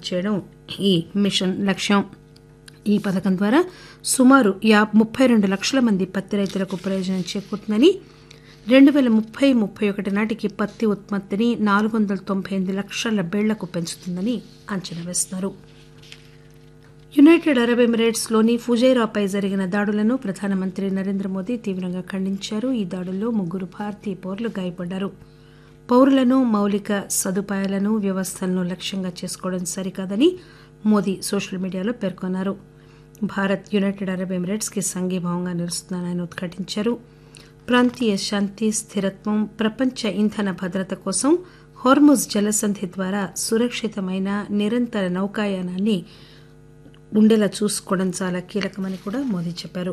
చేయడం ఈ మిషన్ లక్ష్యం ఈ పథకం ద్వారా సుమారు యా ముప్పై రెండు లక్షల మంది పత్తి రైతులకు ప్రయోజనం చేకూరుతుందని రెండు పేల ముప్పై ముప్పై ఒకటి నాటికి పత్తి ఉత్పత్తిని నాలుగు వందల తొంభై ఎనిమిది లక్షల బేళ్లకు పెంచుతుందని అంచనా వేస్తున్నారు యునైటెడ్ అరబ్ ఎమిరేట్స్ లోని ఫుజైరాపై జరిగిన దాడులను ప్రధానమంత్రి నరేంద్ర మోదీ తీవ్రంగా ఖండించారు ఈ దాడుల్లో ముగ్గురు భారతీయ పౌరులు గాయపడ్డారు పౌరులను మౌలిక సదుపాయాలను వ్యవస్థలను లక్ష్యంగా చేసుకోవడం సరికాదని మోదీ సోషల్ మీడియాలో పేర్కొన్నారు భారత్ యునైటెడ్ అరబ్ ఎమిరేట్స్ కి సంఘీభావంగా నిలుస్తుందని ఆయన ఉద్ఘాటించారు ప్రాంతీయ శాంతి స్థిరత్వం ప్రపంచ ఇంధన భద్రత కోసం హార్ముజ్ జలసంధి ద్వారా సురక్షితమైన నిరంతర నౌకాయానాన్ని ఉండేలా చూసుకోవడం చాలా కీలకమని కూడా మోదీ చెప్పారు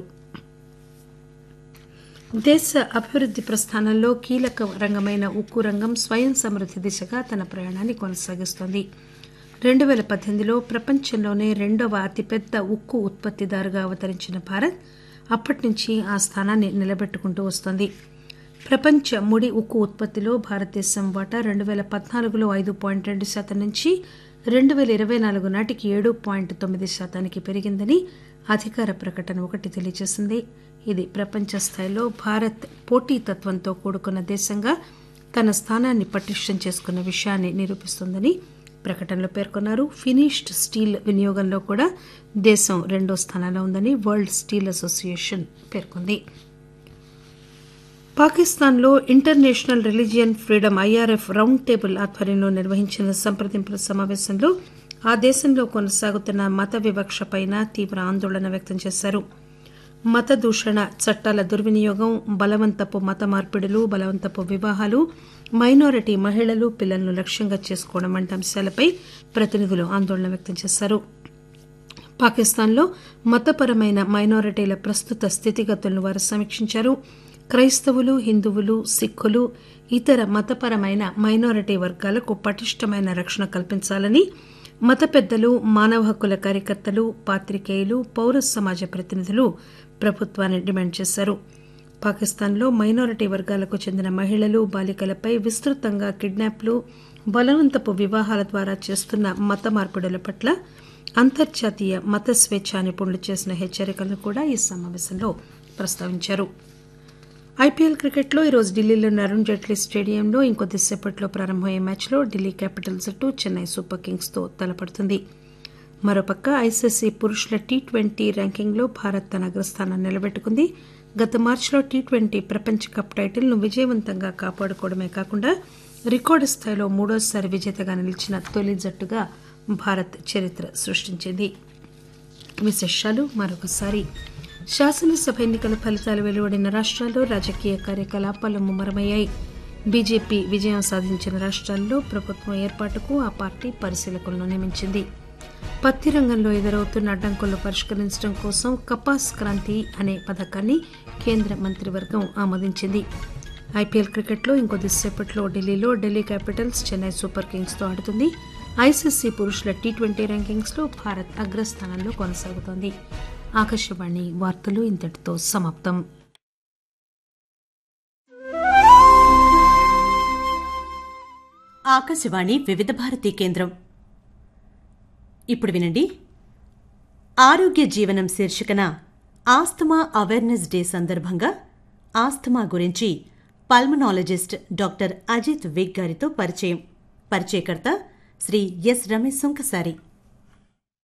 దేశ అభివృద్ది ప్రస్థానంలో కీలక రంగమైన ఉక్కు రంగం స్వయం సమృద్ది దిశగా తన ప్రయాణాన్ని కొనసాగిస్తోంది రెండు పేల పద్దెనిమిదిలో ప్రపంచంలోనే రెండవ అతిపెద్ద ఉక్కు ఉత్పత్తిదారుగా అవతరించిన భారత్ అప్పటి నుంచి ఆ స్థానాన్ని నిలబెట్టుకుంటూ వస్తోంది ప్రపంచ ముడి ఉక్కు ఉత్పత్తిలో భారతదేశం వాటా రెండు పేల పద్నాలుగులో ఐదు పాయింట్ రెండు శాతం నుంచి రెండు పేల ఇరవై నాలుగు నాటికి ఏడు పాయింట్ తొమ్మిది శాతానికి పెరిగిందని అధికార ప్రకటన ఒకటి తెలియజేసింది ఇది ప్రపంచ స్థాయిలో భారత్ పోటీతత్వంతో కూడుకున్న దేశంగా తన స్థానాన్ని పటిష్టం చేసుకున్న విషయాన్ని నిరూపిస్తోందని ప్రకటనలో పేర్కొన్నారు ఫినిష్డ్ స్టీల్ వినియోగంలో కూడా దేశం రెండో స్థానంలో ఉందని వరల్డ్ స్టీల్ అసోసియేషన్ పేర్కొంది పాకిస్తాన్లో international religion freedom IRF round table ఆధ్వర్యంలో నిర్వహించిన సంప్రదింపుల సమావేశంలో ఆ దేశంలో కొనసాగుతున్న మత వివక్షపైన తీవ్ర ఆందోళన వ్యక్తం చేశారు మత దూషణ చట్టాల దుర్వినియోగం బలవంతపు మత మార్పిడులు బలవంతపు వివాహాలు మైనారిటీ మహిళలు పిల్లలను లక్ష్యంగా చేసుకోవడం వంటి అంశాలపై ప్రతినిధులు ఆందోళన వ్యక్తం చేశారు పాకిస్తాన్లో మతపరమైన మైనారిటీల ప్రస్తుత స్థితిగతులను వారు సమీక్షించారు క్రైస్తవులు హిందువులు సిక్కులు ఇతర మతపరమైన మైనారిటీ వర్గాలకు పటిష్టమైన రక్షణ కల్పించాలని మత పెద్దలు మానవ హక్కుల కార్యకర్తలు పాత్రికేయులు పౌర సమాజ ప్రతినిధులు ప్రభుత్వాన్ని డిమాండ్ చేశారు పాకిస్తాన్లో మైనారిటీ వర్గాలకు చెందిన మహిళలు బాలికలపై విస్తృతంగా కిడ్నాప్లు బలవంతపు వివాహాల ద్వారా చేస్తున్న మత మార్పిడుల పట్ల అంతర్జాతీయ మత స్వేచ్ఛ నిపుణులు చేసిన హెచ్చరికలను కూడా ఈ సమావేశంలో ప్రస్తావించారు ఐపీఎల్ క్రికెట్లో ఈరోజు ఢిల్లీలోని అరుణ్ జైట్లీ స్టేడియంలో ఇంకొద్దిసేపట్లో ప్రారంభమయ్యే మ్యాచ్లో ఢిల్లీ క్యాపిటల్స్ జట్టు చెన్నై సూపర్ కింగ్స్ తో తలపడుతుంది మరోపక్క ఐసీసీ పురుషుల టీ ట్వంటీ ర్యాంకింగ్లో భారత్ తన అగ్రస్థానాన్ని నిలబెట్టుకుంది గత మార్చిలో టీ ట్వంటీ ప్రపంచ కప్ టైటిల్ను విజయవంతంగా కాపాడుకోవడమే కాకుండా రికార్డు స్థాయిలో మూడోసారి విజేతగా నిలిచిన తొలి జట్టుగా భారత్ చరిత్ర సృష్టించింది విశేషాలు మరొకసారి శాసనసభ ఎన్నికల ఫలితాలు వెలువడిన రాష్ట్రాల్లో రాజకీయ కార్యకలాపాలు ముమ్మరమయ్యాయి బీజేపీ విజయం సాధించిన రాష్ట్రాల్లో ప్రభుత్వం ఏర్పాటుకు ఆ పార్టీ పరిశీలకులను నియమించింది పత్తి రంగంలో ఎదురవుతున్న అడ్డంకులను పరిష్కరించడం కోసం కపాస్ క్రాంతి అనే పథకాన్ని కేంద్ర మంత్రివర్గం ఆమోదించింది ఐపీఎల్ క్రికెట్లో ఇంకొద్దిసేపట్లో ఢిల్లీలో Delhi Capitals Chennai Super Kings తో ఆడుతుంది ఐసీసీ పురుషుల టీ ట్వంటీ ర్యాంకింగ్స్ లో భారత్ అగ్రస్థానంలో కొనసాగుతోంది ఆకాశవాణి వార్తలు ఇంతటితో సమాప్తం ఆకాశవాణి వివిధ భారతి కేంద్రం ఇప్పుడు వినండి ఆరోగ్య జీవనం శీర్షికన ఆస్తమా అవేర్నెస్ డే సందర్భంగా ఆస్తమా గురించి పల్మనాలజిస్ట్ డాక్టర్ అజిత్ విగ్ గారితో పరిచయం పరిచయకర్త శ్రీ ఎస్ రమేష్ సుంకసారి